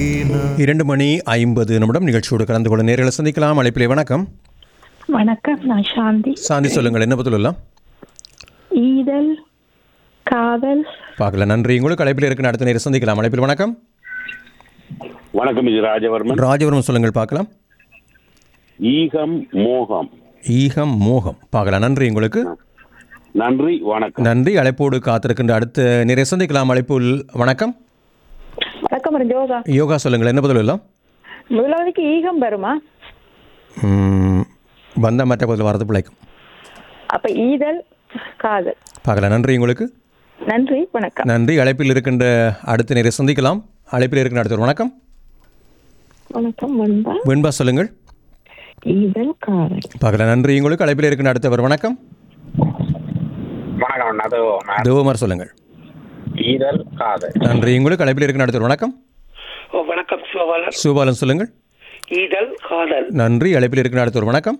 இரண்டு மணி ஐம்பது நிமிடம் நிகழ்ச்சியோடு கலந்து கொள்ள நேரில் சந்திக்கலாம் அழைப்பிலே வணக்கம் வணக்கம் நான் சாந்தி சாந்தி சொல்லுங்கள் என்ன பதில் எல்லாம் ஈதல் காதல் பார்க்கல நன்றி உங்களுக்கு அழைப்பில் இருக்கிற அடுத்த நேரம் சந்திக்கலாம் அழைப்பில் வணக்கம் வணக்கம் இது ராஜவர்மன் ராஜவரம் சொல்லுங்கள் பார்க்கலாம் ஈகம் மோகம் ஈகம் மோகம் பார்க்கலாம் நன்றி உங்களுக்கு நன்றி வணக்கம் நன்றி அழைப்போடு காத்திருக்கின்ற அடுத்த நேரம் சந்திக்கலாம் அழைப்பில் வணக்கம் வணக்கம் யோகா யோகா சொல்லுங்கள் என்ன பதில் எல்லாம் முதலாவதுக்கு ஈகம் வருமா ம், வந்த மற்ற பதில் வரது பிழைக்கும் அப்ப ஈதல் காதல் பார்க்கலாம் நன்றி உங்களுக்கு நன்றி வணக்கம் நன்றி அழைப்பில் இருக்கின்ற அடுத்த நேரம் சந்திக்கலாம் அழைப்பில் இருக்கின்ற அடுத்த வணக்கம் வணக்கம் வந்தா வெண்பா சொல்லுங்கள் ஈதல் காதல் பார்க்கலாம் நன்றி உங்களுக்கு அழைப்பில் இருக்கின்ற அடுத்தவர் வணக்கம் வணக்கம் அது தேவமார் சொல்லுங்கள் ஈரல் காதல் நன்றி உங்களுக்கு அழைப்பில் இருக்கின்ற அடுத்தவர் வணக்கம் ஓ, வணக்கம் சிவபாலன் சுபாலன் சொல்லுங்கள் ஈதல் காதல் நன்றி அழைப்பில் இருக்கின்ற அடுத்தவர் வணக்கம்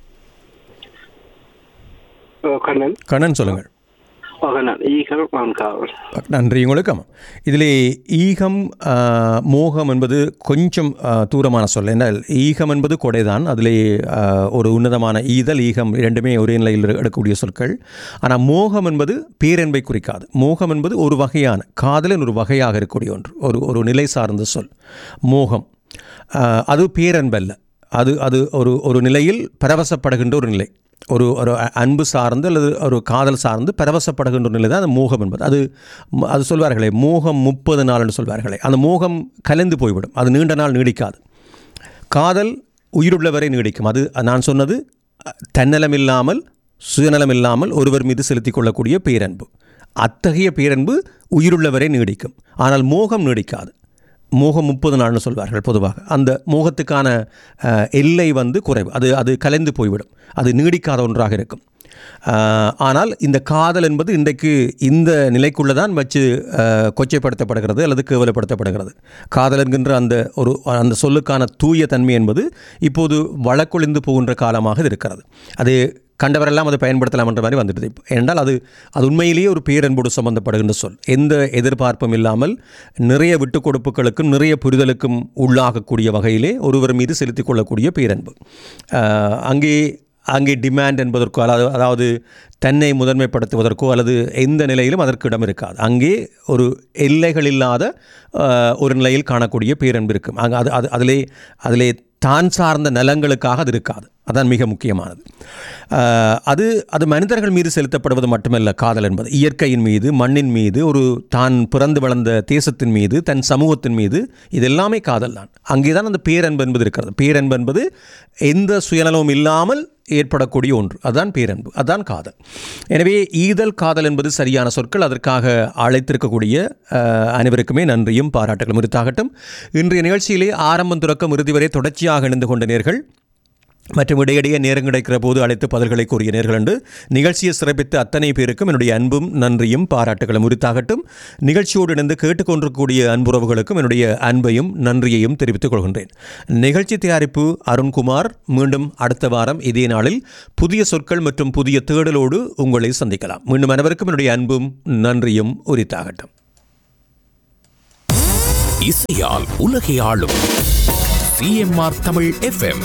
ஓ, கண்ணன் கண்ணன் சொல்லுங்கள் ஓ, கண்ணன் ஈகல் காவல் நன்றி உங்களுக்கு ஆமாம் இதிலே ஈகம் ஆ, மோகம் என்பது கொஞ்சம் ஆ, தூரமான சொல் என்றால் ஈகம் என்பது கொடைதான் அதிலே ஆ, ஒரு உன்னதமான ஈதல் ஈகம் இரண்டுமே ஒரே நிலையில் எடுக்கக்கூடிய சொற்கள் ஆனால் மோகம் என்பது பேரன்பை குறிக்காது மோகம் என்பது ஒரு வகையான காதலின் ஒரு வகையாக இருக்கக்கூடிய ஒன்று ஒரு ஒரு நிலை சார்ந்த சொல் மோகம் ஆ, அது பேரன்பல்ல அது அது ஒரு ஒரு நிலையில் பரவசப்படுகின்ற ஒரு நிலை ஒரு ஒரு அ- அன்பு சார்ந்து அல்லது ஒரு காதல் சார்ந்து பரவசப்படுகின்ற ஒரு நிலை தான் அந்த மோகம் என்பது அது ம- அது சொல்வார்களே மோகம் முப்பது நாள்னு சொல்வார்களே அந்த மோகம் கலந்து போய்விடும் அது நீண்ட நாள் நீடிக்காது காதல் உயிருள்ளவரை நீடிக்கும் அது நான் சொன்னது அ, தன்னலம் இல்லாமல் சுயநலம் இல்லாமல் ஒருவர் மீது செலுத்திக் கொள்ளக்கூடிய பேரன்பு அத்தகைய பேரன்பு உயிருள்ளவரை நீடிக்கும் ஆனால் மோகம் நீடிக்காது மோகம் முப்பது நாள்னு சொல்வார்கள் பொதுவாக அந்த மோகத்துக்கான அஹ், எல்லை வந்து குறைவு அது அது கலைந்து போய்விடும் அது நீடிக்காத ஒன்றாக இருக்கும் அஹ், ஆனால் இந்த காதல் என்பது இன்றைக்கு இந்த நிலைக்குள்ளே தான் வச்சு அஹ், கொச்சைப்படுத்தப்படுகிறது அல்லது கேவலப்படுத்தப்படுகிறது காதல் என்கின்ற அந்த ஒரு அந்த சொல்லுக்கான தூய தன்மை என்பது இப்போது வழக்கொழிந்து போகின்ற காலமாக இது இருக்கிறது அது கண்டவரெல்லாம் அதை பயன்படுத்தலாம் என்ற மாதிரி வந்துடுது இப்போ ஏனென்றால் அது அது உண்மையிலேயே ஒரு பேரன்போடு சம்பந்தப்படுகின்ற சொல் எந்த எதிர்பார்ப்பும் இல்லாமல் நிறைய விட்டுக் கொடுப்புகளுக்கும் நிறைய புரிதலுக்கும் உள்ளாகக்கூடிய வகையிலே ஒருவர் மீது செலுத்திக் கொள்ளக்கூடிய பேரன்பு ஆஹ், அங்கே அங்கே டிமாண்ட் என்பதற்கோ அதாவது அதாவது தன்னை முதன்மைப்படுத்துவதற்கோ அல்லது எந்த நிலையிலும் அதற்கு இடம் இருக்காது அங்கே ஒரு எல்லைகள் இல்லாத ஆஹ், ஒரு நிலையில் காணக்கூடிய பேரன்பு இருக்கும் அங்கே அது அது அதிலே அதிலே தான் சார்ந்த நலங்களுக்காக அது இருக்காது அதான் மிக முக்கியமானது ஆஹ், அது அது மனிதர்கள் மீது செலுத்தப்படுவது மட்டுமல்ல காதல் என்பது இயற்கையின் மீது மண்ணின் மீது ஒரு தான் பிறந்து வளர்ந்த தேசத்தின் மீது தன் சமூகத்தின் மீது இது எல்லாமே காதல் தான் அங்கே தான் அந்த பேரன்பு என்பது இருக்கிறது பேரன்பு என்பது எந்த சுயநலமும் இல்லாமல் ஏற்படக்கூடிய ஒன்று அதுதான் பேரன்பு அதுதான் காதல் எனவே ஈதல் காதல் என்பது சரியான சொற்கள் அதற்காக அழைத்திருக்கக்கூடிய ஆஹ், அனைவருக்குமே நன்றியும் பாராட்டுகளும் உரித்தாகட்டும் இன்றைய நிகழ்ச்சியிலே ஆரம்பம் துறக்கம் இறுதி வரை தொடர்ச்சியாக இணைந்து கொண்ட நேர்கள் மற்றும் இடையிடையே நேரம் கிடைக்கிற போது அழைத்து பதில்களை கூறிய நேர்கள் என்று நிகழ்ச்சியை சிறப்பித்த அத்தனை பேருக்கும் என்னுடைய அன்பும் நன்றியும் பாராட்டுகளும் உரித்தாகட்டும் நிகழ்ச்சியோடு இணைந்து கேட்டுக்கொண்டிருக்கக்கூடிய அன்புறவுகளுக்கும் என்னுடைய அன்பையும் நன்றியையும் தெரிவித்துக் கொள்கின்றேன் நிகழ்ச்சி தயாரிப்பு அருண்குமார் மீண்டும் அடுத்த வாரம் இதே நாளில் புதிய சொற்கள் மற்றும் புதிய தேடலோடு உங்களை சந்திக்கலாம் மீண்டும் அனைவருக்கும் என்னுடைய அன்பும் நன்றியும் உரித்தாகட்டும் இசையால் உலகை ஆளும் சிஎம்ஆர் தமிழ் எஃப்எம்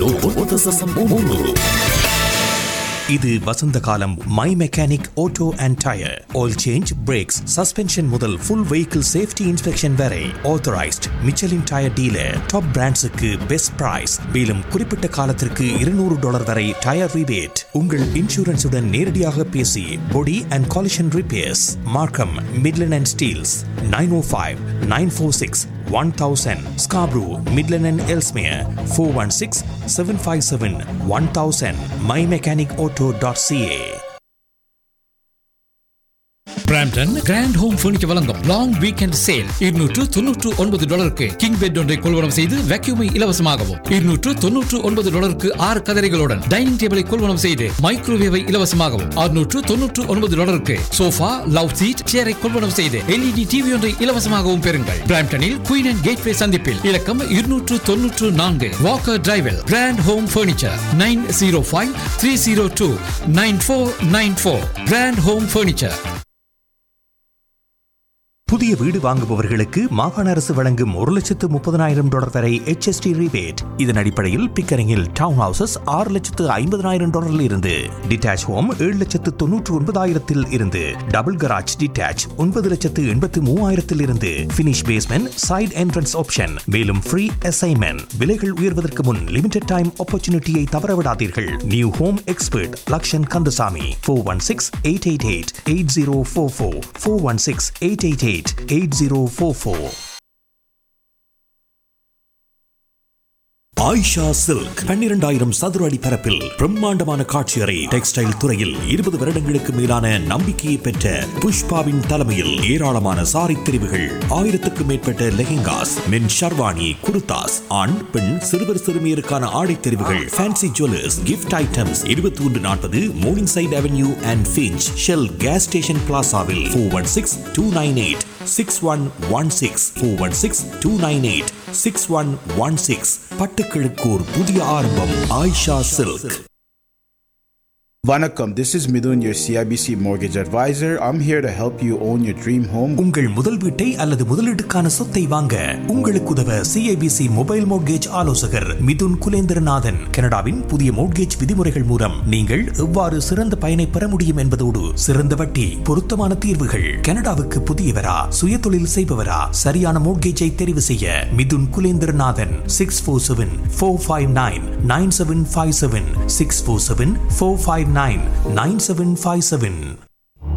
இது வசந்த காலம் my mechanic auto and tyre oil change brakes suspension முதல் ஃபுல் வெஹிக்கிள் சேஃப்டி இன்ஸ்பெக்ஷன் வரை authorised Michelin tyre dealer top பிராண்ட்ஸுக்கு பெஸ்ட் பிரைஸ் மேலும் குறிப்பிட்ட காலத்திற்கு இருநூறு டாலர் வரை டயர் ரிபேட் உங்கள் இன்சூரன்ஸுடன் நேரடியாக பேசி body and collision repairs Markham Midland and Steeles nine O five nine four six 1000 Scarborough, Midland and Elsmere 416 757 1000 mymechanicauto.ca Brampton Grand Home Furniture வழங்கும் லாங் வீக்கெண்ட் சேல் இருநூற்று தொன்னூற்று ஒன்பது டாலருக்கு கிங் பெட் ஒன்றை கொள்வனம் செய்து வேக்யூமை இலவசமாகவும் இருநூற்று தொன்னூற்று ஒன்பது டாலருக்கு ஆறு கதரைகளுடன் டைனிங் டேபிளை கொள்வனம் செய்து மைக்ரோவேவை இலவசமாகவும் அறுநூற்று தொன்னூற்று ஒன்பது டாலருக்கு சோஃபா லவ் சீட் சேரை கொள்வனம் செய்து எல்இடி டிவி ஒன்றை இலவசமாகவும் பெறுங்கள் பிராம்டனில் குயின் அண்ட் கேட்வே சந்திப்பில் இலக்கம் இருநூற்று தொன்னூற்று நான்கு வாக்கர் டிரைவில் Grand Home Furniture nine zero five three zero two nine four nine four Grand Home Furniture புதிய வீடு வாங்குபவர்களுக்கு மாகாண அரசு வழங்கும் ஒரு லட்சத்து முப்பதனாயிரம் டாலர் வரை HST rebate இதன் அடிப்படையில் பிக்கரிங்கில் டவுன் ஹவுசஸ் ஆறு லட்சத்து ஐம்பதனாயிரம் டாலரில் இருந்து டிட்டாச் ஹோம் ஏழு லட்சத்து தொன்னூற்று ஒன்பதாயிரத்தில் இருந்து டபுள் கராஜ் டிட்டாச் ஒன்பது லட்சத்து எண்பத்து மூவாயிரத்தில் இருந்து finish basement side entrance option மேலும் ஃப்ரீ அசைன்மெண்ட் விலைகள் உயர்வதற்கு முன் லிமிடெட் டைம் ஆப்பர்ச்சுனிட்டியை தவறவிடாதீர்கள் new home expert Lakshan Kandasamy four one six eight eight eight eight zero four four four one six eight eight eight eight zero four four Ayesha silk பன்னிரண்டாயிரம் சதுர அடி பரப்பில் பிரம்மாண்டமான காட்சியறை டெக்ஸ்டைல் துறையில் இருபது வருடங்களுக்கு மேலான நம்பிக்கையை பெற்ற புஷ்பாவின் தலைமையில் ஏராளமான சாரி தெரிவுகள் ஆயிரத்துக்கும் மேற்பட்ட லெஹெங்காஸ் மென் ஷர்வானி குர்தாஸ் ஆண் பெண் சிறுவர் சிறுமியருக்கான ஆடை தெரிவுகள் ஃபேன்சி ஜுவல்லர்ஸ் கிஃப்ட் ஐட்டம்ஸ் இருபத்தி ஒன்று நாற்பது Morningside avenue and Finch Shell gas station பிளாசாவில் four one six two nine eight six one one six four one six two nine eight six one one six பட்டுக்கிழக்கு ஒரு புதிய ஆரம்பம் Ayesha silk Vanakkam, this is Midun, your CIBC mortgage advisor. I'm here to help you own your dream home. உங்கள் முதல் வீட்டை அல்லது முதலீட்டுக்கான சொத்தை வாங்க உங்களுக்கு உதவ சிஐபிசி மொபைல் மோட்கேஜ் ஆலோசகர் மிதுன் குலேந்திரநாதன் கனடாவின் புதிய மோட்கேஜ் விதிமுறைகள் மூலம் நீங்கள் எவ்வாறு சிறந்த பயனை பெற முடியும் என்பதோடு சிறந்த வட்டி பொருத்தமான தீர்வுகள் கனடாவுக்கு புதியவரா சுயதொழில் செய்பவரா சரியான மோட்கேஜை தெரிவு செய்ய Mithun Kulendranathan six four seven four five nine nine seven five seven six four seven four five nine nine seven five seven